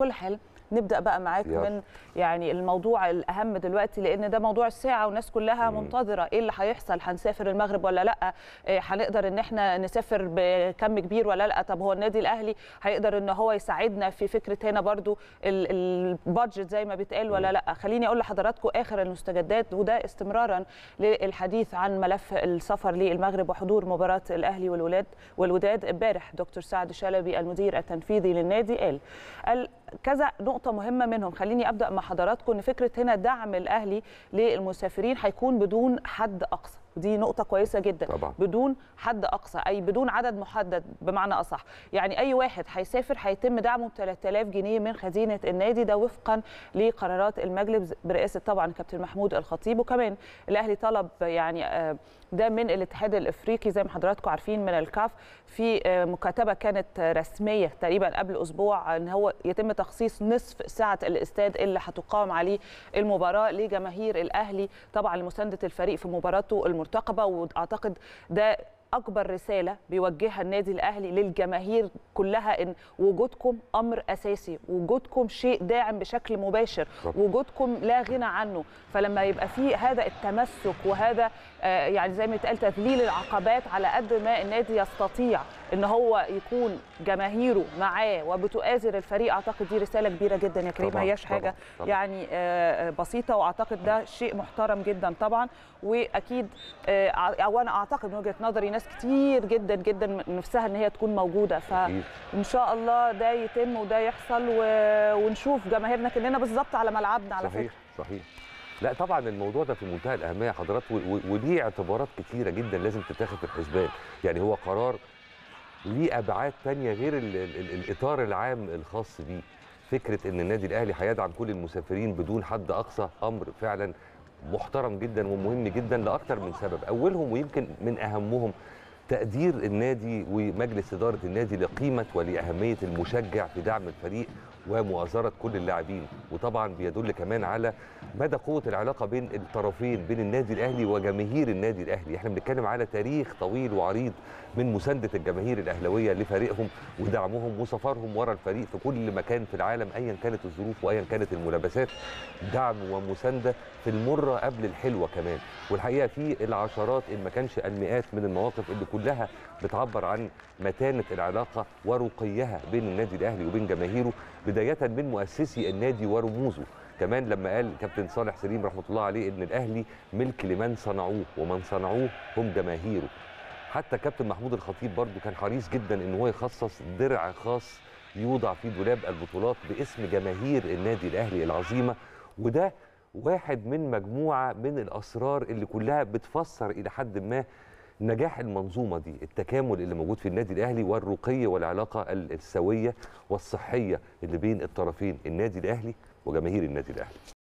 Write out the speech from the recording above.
كل حال نبدا بقى معاك يلا. من يعني الموضوع الاهم دلوقتي لان ده موضوع الساعه والناس كلها مم. منتظره ايه اللي هيحصل هنسافر المغرب ولا لا إيه هنقدر ان احنا نسافر بكم كبير ولا لا طب هو النادي الاهلي هيقدر ان هو يساعدنا في فكره هنا برضو ال- البادجت زي ما بيتقال ولا لا خليني اقول لحضراتكم اخر المستجدات وده استمرارا للحديث عن ملف السفر للمغرب وحضور مباراه الاهلي والولاد والوداد امبارح دكتور سعد شلبي المدير التنفيذي للنادي قال قال كذا نقطة مهمة منهم خليني أبدأ مع حضراتكم إن فكرة هنا دعم الأهلي للمسافرين هيكون بدون حد أقصى ودي نقطة كويسة جدا طبعا. بدون حد أقصى أي بدون عدد محدد بمعنى أصح يعني أي واحد هيسافر هيتم دعمه ب 3000 جنيه من خزينة النادي ده وفقا لقرارات المجلس برئاسة طبعا كابتن محمود الخطيب وكمان الأهلي طلب يعني آه، ده من الاتحاد الافريقي زي ما حضراتكم عارفين من الكاف في آه، مكاتبه كانت آه، رسميه تقريبا قبل اسبوع ان هو يتم تخصيص نصف سعه الاستاد اللي هتقام عليه المباراه لجماهير الاهلي طبعا لمسانده الفريق في مباراته المرتقبه واعتقد ده اكبر رساله بيوجهها النادي الاهلي للجماهير كلها ان وجودكم امر اساسي وجودكم شيء داعم بشكل مباشر طبعا. وجودكم لا غنى عنه فلما يبقى في هذا التمسك وهذا آه، يعني زي ما يتقال تذليل العقبات على قد ما النادي يستطيع ان هو يكون جماهيره معاه وبتؤازر الفريق اعتقد دي رساله كبيره جدا يا كريم ما طبعاً، هياش طبعاً، حاجه طبعاً. يعني آه، بسيطه واعتقد ده شيء محترم جدا طبعا واكيد آه، او انا اعتقد من وجهه نظري ناس كتير جدا جدا نفسها ان هي تكون موجوده أكيد. فان شاء الله ده يتم وده يحصل و... ونشوف جماهيرنا كلنا بالظبط على ملعبنا على صحيح فكره صحيح لا طبعا الموضوع ده في منتهى الاهميه يا حضرات و- و- وليه اعتبارات كتيره جدا لازم تتاخد في الحسبان يعني هو قرار ليه ابعاد تانية غير ال ال ال الاطار العام الخاص بيه فكره ان النادي الاهلي هيدعم كل المسافرين بدون حد اقصى امر فعلا محترم جدا ومهم جدا لاكثر من سبب اولهم ويمكن من اهمهم تقدير النادي ومجلس اداره النادي لقيمه ولاهميه المشجع في دعم الفريق ومؤازره كل اللاعبين وطبعا بيدل كمان على مدى قوه العلاقه بين الطرفين بين النادي الاهلي وجماهير النادي الاهلي احنا بنتكلم على تاريخ طويل وعريض من مسانده الجماهير الاهلاويه لفريقهم ودعمهم وسفرهم ورا الفريق في كل مكان في العالم ايا كانت الظروف وايا كانت الملابسات دعم ومسانده في المره قبل الحلوه كمان والحقيقه في العشرات ان ما كانش المئات من المواقف اللي كلها بتعبر عن متانه العلاقه ورقيها بين النادي الاهلي وبين جماهيره بدايه من مؤسسي النادي ورموزه كمان لما قال كابتن صالح سليم رحمه الله عليه ان الاهلي ملك لمن صنعوه ومن صنعوه هم جماهيره حتى كابتن محمود الخطيب برضو كان حريص جدا ان هو يخصص درع خاص يوضع في دولاب البطولات باسم جماهير النادي الاهلي العظيمه وده واحد من مجموعه من الاسرار اللي كلها بتفسر الى حد ما نجاح المنظومه دي التكامل اللي موجود في النادي الاهلي والرقي والعلاقه ال- السويه والصحيه اللي بين الطرفين النادي الاهلي وجماهير النادي الاهلي